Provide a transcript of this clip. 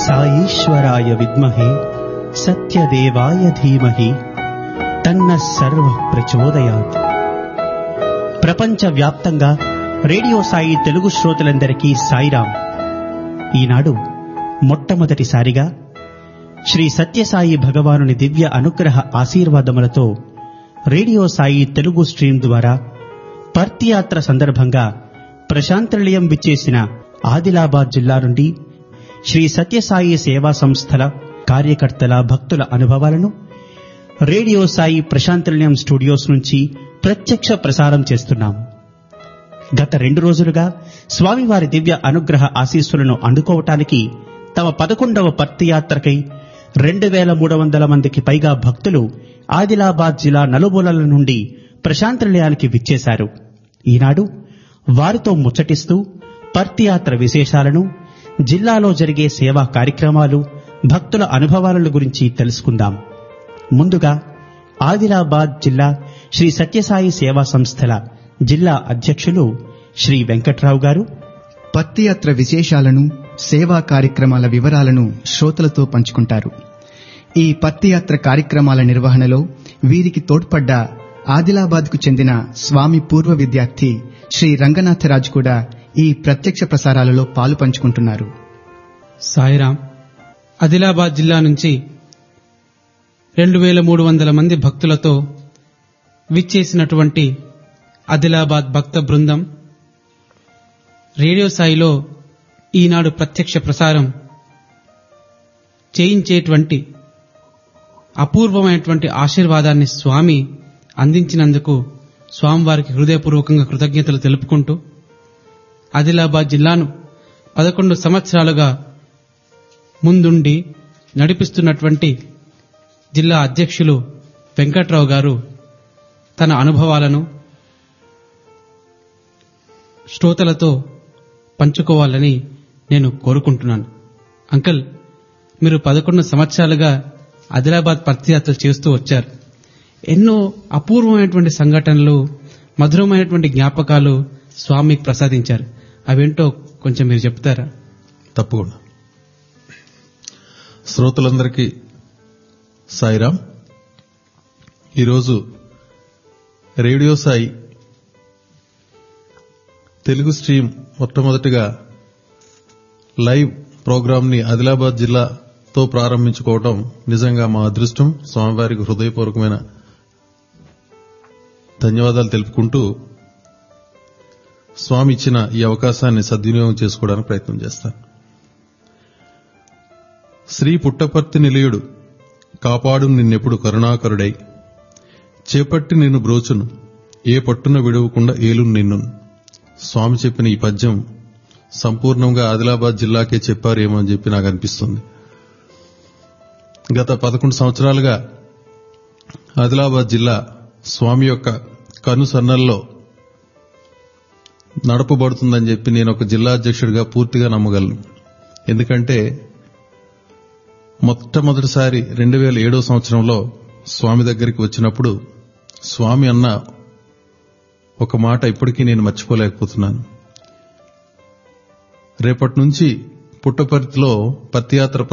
సాయీశ్వరాయ విద్మహే సత్యదేవాయ ధీమహి తన్న సర్వ ప్రచోదయాత్ ప్రపంచవ్యాప్తంగా రేడియో సాయి తెలుగు శ్రోతలందరికీ సాయిరాం ఈనాడు మొట్టమొదటిసారిగా శ్రీ సత్యసాయి భగవానుని దివ్య అనుగ్రహ ఆశీర్వాదములతో రేడియో సాయి తెలుగు స్ట్రీమ్ ద్వారా పర్తియాత్ర సందర్భంగా ప్రశాంతనిలయం విచ్చేసిన ఆదిలాబాద్ జిల్లా నుండి శ్రీ సత్యసాయి సేవా సంస్థల కార్యకర్తల భక్తుల అనుభవాలను రేడియో సాయి ప్రశాంతనిలయం స్టూడియోస్ నుంచి ప్రత్యక్ష ప్రసారం చేస్తున్నాం గత రెండు రోజులుగా స్వామివారి దివ్య అనుగ్రహ ఆశీస్సులను అందుకోవటానికి తమ పదకొండవ పర్తియాత్రకై రెండు వేల మూడు వందల మందికి పైగా భక్తులు ఆదిలాబాద్ జిల్లా నలుమూలల నుండి ప్రశాంత నిలయానికి విచ్చేశారు ఈనాడు వారితో ముచ్చటిస్తూ పర్తియాత్ర విశేషాలను జిల్లాలో జరిగే సేవా కార్యక్రమాలు భక్తుల అనుభవాలను గురించి తెలుసుకుందాం ముందుగా ఆదిలాబాద్ జిల్లా శ్రీ సత్యసాయి సేవా సంస్థల జిల్లా అధ్యక్షులు శ్రీ వెంకట్రావు గారు పత్తియాత్ర విశేషాలను సేవా కార్యక్రమాల వివరాలను శ్రోతలతో పంచుకుంటారు ఈ పత్తియాత్ర కార్యక్రమాల నిర్వహణలో వీరికి తోడ్పడ్డ ఆదిలాబాద్కు చెందిన స్వామి పూర్వ విద్యార్థి శ్రీ రంగనాథరాజు కూడా ఈ ప్రత్యక్ష ప్రసారాలలో పాలు పంచుకుంటున్నారు సాయిరాం ఆదిలాబాద్ జిల్లా నుంచి రెండు వేల మూడు వందల మంది భక్తులతో విచ్చేసినటువంటి ఆదిలాబాద్ భక్త బృందం రేడియో సాయిలో ఈనాడు ప్రత్యక్ష ప్రసారం చేయించేటువంటి అపూర్వమైనటువంటి ఆశీర్వాదాన్ని స్వామి అందించినందుకు స్వామివారికి హృదయపూర్వకంగా కృతజ్ఞతలు తెలుపుకుంటూ ఆదిలాబాద్ జిల్లాను పదకొండు సంవత్సరాలుగా ముందుండి నడిపిస్తున్నటువంటి జిల్లా అధ్యక్షులు వెంకట్రావు గారు తన అనుభవాలను శ్రోతలతో పంచుకోవాలని నేను కోరుకుంటున్నాను అంకల్ మీరు పదకొండు సంవత్సరాలుగా ఆదిలాబాద్ పత్రియాత్రలు చేస్తూ వచ్చారు ఎన్నో అపూర్వమైనటువంటి సంఘటనలు మధురమైనటువంటి జ్ఞాపకాలు స్వామికి ప్రసాదించారు అవేంటో కొంచెం మీరు చెప్తారా తప్పకుండా శ్రోతలందరికీ సాయిరాం ఈరోజు రేడియో సాయి తెలుగు స్ట్రీమ్ మొట్టమొదటిగా లైవ్ ప్రోగ్రాంని ఆదిలాబాద్ జిల్లాతో ప్రారంభించుకోవడం నిజంగా మా అదృష్టం స్వామివారికి హృదయపూర్వకమైన ధన్యవాదాలు తెలుపుకుంటూ స్వామి ఇచ్చిన ఈ అవకాశాన్ని సద్వినియోగం చేసుకోవడానికి ప్రయత్నం చేస్తాను శ్రీ పుట్టపర్తి నిలయుడు కాపాడు నిన్నెప్పుడు కరుణాకరుడై చేపట్టి నిన్ను బ్రోచును ఏ పట్టున విడవకుండా ఏలు నిన్ను స్వామి చెప్పిన ఈ పద్యం సంపూర్ణంగా ఆదిలాబాద్ జిల్లాకే చెప్పారేమో అని చెప్పి నాకు అనిపిస్తుంది గత పదకొండు సంవత్సరాలుగా ఆదిలాబాద్ జిల్లా స్వామి యొక్క కనుసన్నల్లో నడపబడుతుందని చెప్పి నేను ఒక జిల్లా అధ్యక్షుడిగా పూర్తిగా నమ్మగలను ఎందుకంటే మొట్టమొదటిసారి రెండు వేల ఏడో సంవత్సరంలో స్వామి దగ్గరికి వచ్చినప్పుడు స్వామి అన్న ఒక మాట ఇప్పటికీ నేను మర్చిపోలేకపోతున్నాను రేపటి నుంచి పుట్టపర్తిలో పత్తియాత్ర